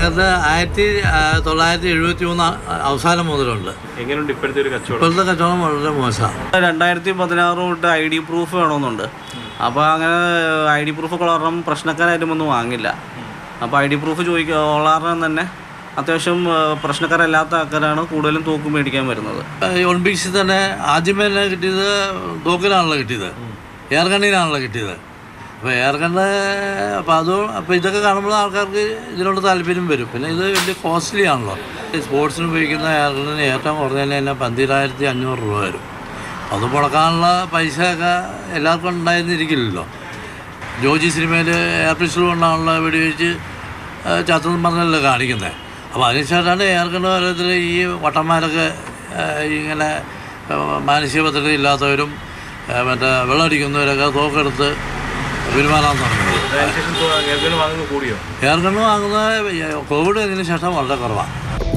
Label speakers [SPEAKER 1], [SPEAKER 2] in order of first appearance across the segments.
[SPEAKER 1] എയർഗണ്ണ് ആയിരത്തി ആ, തൊള്ളായിരത്തി എഴുപത്തി മൂന്ന് അവസാനം മുതലുണ്ട്
[SPEAKER 2] എങ്ങനെയുണ്ട് ഇപ്പോഴത്തെ ഒരു കച്ചവടം
[SPEAKER 1] ഇപ്പോഴത്തെ കച്ചവടം വളരെ മോശമാണ്
[SPEAKER 3] രണ്ടായിരത്തി പതിനാറ് തൊട്ട് ഐ ഡി പ്രൂഫ് വേണമെന്നുണ്ട് അപ്പോൾ അങ്ങനെ ഐ ഡി പ്രൂഫ് ഉള്ള കാരണം പ്രശ്നക്കാരായിട്ടും ഒന്നും വാങ്ങില്ല അപ്പോൾ ഐ ഡി പ്രൂഫ് ചോദിക്കുക ഉള്ള കാരണം തന്നെ അത്യാവശ്യം ആ, പ്രശ്നക്കാരല്ലാത്ത ആൾക്കാരാണ് കൂടുതലും തോക്ക് മേടിക്കാൻ വരുന്നത്
[SPEAKER 1] ഈ ഒളിമ്പിക്സിൽ തന്നെ ആദ്യമേ തന്നെ കിട്ടിയത് തോക്കിനാണല്ലോ കിട്ടിയത് എയർഗണ്ണിനാണല്ലോ കിട്ടിയത് അപ്പോൾ എയർഗണ്ണ് അപ്പോൾ അത് അപ്പോൾ ഇതൊക്കെ കാണുമ്പോൾ ആൾക്കാർക്ക് ഇതിനോട് താല്പര്യം വരും പിന്നെ ഇത് വലിയ കോസ്റ്റ്ലി ആണല്ലോ ഈ സ്പോർട്സിന് ഉപയോഗിക്കുന്ന എയർഗണ്ണിന് ഏറ്റവും കുറഞ്ഞതിന് തന്നെ പന്തിരായിരത്തി അഞ്ഞൂറ് രൂപ വരും അത് മുടക്കാനുള്ള പൈസയൊക്കെ എല്ലാവർക്കും ഉണ്ടായിരുന്നിരിക്കില്ലല്ലോ ജോജി സിനിമയിൽ എയർ പിസ്റ്റൾ കൊണ്ടാണല്ലോ വെടിവെച്ച് ചത്തെന്ന് പറഞ്ഞല്ലോ കാണിക്കുന്നത് അപ്പോൾ അതിനുശേഷമാണ് എയർഗണ്ണ് ഓരോരുത്തർ ഈ വട്ടന്മാരൊക്കെ ആ, ഇങ്ങനെ ആ, മാനസിക ഭദ്രത ഇല്ലാത്തവരും ആ, മറ്റേ വെള്ളമടിക്കുന്നവരൊക്കെ തോക്കെടുത്ത് പെരുമാറാൻ തുടങ്ങുന്നത്
[SPEAKER 2] അതിനുശേഷം എയർഗൺ വാങ്ങുന്നത് കൂടിയോ
[SPEAKER 1] എയർഗണ്ണ് വാങ്ങുന്നത് കോവിഡ് ഇതിന് ശേഷം വളരെ കുറവാണ്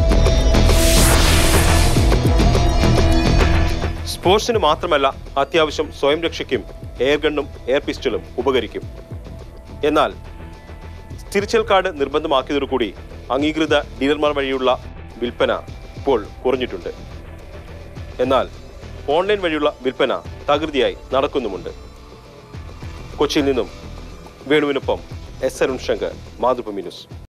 [SPEAKER 4] സ്പോർട്സിന് മാത്രമല്ല അത്യാവശ്യം സ്വയം രക്ഷയ്ക്കും എയർ ഗണ്ണും എയർ പിസ്റ്റളും ഉപകരിക്കും എന്നാൽ തിരിച്ചൽ കാർഡ് നിർബന്ധമാക്കിയതോടുകൂടി അംഗീകൃത ഡീലർമാർ വഴിയുള്ള വിൽപ്പന ഇപ്പോൾ കുറഞ്ഞിട്ടുണ്ട് എന്നാൽ ഓൺലൈൻ വഴിയുള്ള വിൽപ്പന തകൃതിയായി നടക്കുന്നുമുണ്ട് കൊച്ചിയിൽ നിന്നും വേണുവിനൊപ്പം എസ് അരുൺ ശങ്കർ മാതൃഭൂമി ന്യൂസ്